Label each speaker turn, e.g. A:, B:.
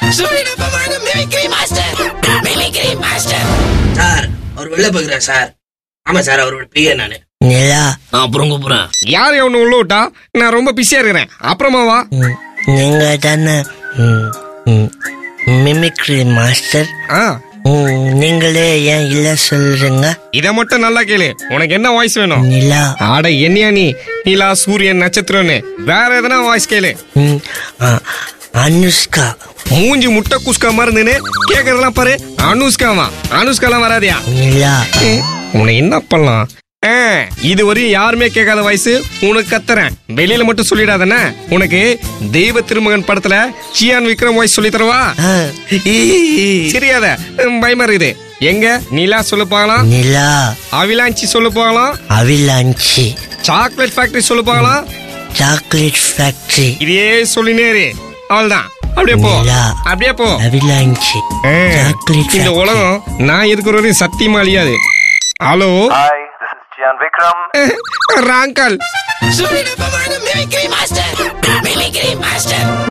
A: சுழிடப்பமான mimicry master mimicry master
B: sir அவர் வெளில போகிறார் சார் ஆமா சார் அவரோட பிஏ நானு
C: நிலா
B: அப்புறம் கூப்பிடுறேன்
D: யார் ஒன்று உள்ள விட்டா நான் ரொம்ப பிஸியா இருக்கிறேன் அப்புறமா வா
C: ம், நீங்க தானே மிமிக்ரி மாஸ்டர்
D: ஆ
C: ம், நீங்களே ஏன் இல்ல சொல்றீங்க
D: இத மட்டும் நல்லா கேளு உனக்கு என்ன வாய்ஸ் வேணும்
C: நிலா
D: ஆட என்னையா நீ நிலா சூரியன் நட்சத்திரம்னு வேற எதனா வாய்ஸ் கேளு
C: ம், ஆ, அனுஷ்கா
D: மூஞ்சி முட்டை குஸ்கா மாதிரி இருந்துன்னு கேக்குறதெல்லாம் பாரு அனுஷ்காவா அனுஷ்காலாம் வராதியா
C: நிலா
D: உன்னை என்ன பண்ணலாம் ஆ, இது வரையும் யாருமே கேட்காத வயசு உனக்கு கத்துறேன் வெளியில மட்டும் சொல்லிடாதன உனக்கு தெய்வ திருமகன் படத்துல சியான் விக்ரம் வாய்ஸ் சொல்லி தரவா
C: ஆ, ஈ,
D: தெரியாத ம், பயமா இருக்குது எங்க நிலா சொல்ல போகலாம்
C: நிலா
D: அவிலாஞ்சி சொல்ல போகலாம்
C: அவிலாஞ்சி
D: சாக்லேட் ஃபேக்டரி சொல்ல போகலாம்
C: சாக்லேட் ஃபேக்டரி
D: இதையே சொல்லினே இரு அவள்தான் அப்படியே போ
C: நிலா.
D: அப்படியே போ
C: அவிலாஞ்சி
D: ஆ,
C: சாக்லேட்
D: இந்த உலகம் நான் இருக்கிற வரையும் சத்தியமா அழியாது hello
E: Hi, this is Jian Vikram.
D: Wrong call
A: சுழிடப்பமான மிமிக்ரி மாஸ்டர் மிமிக்ரி மாஸ்டர்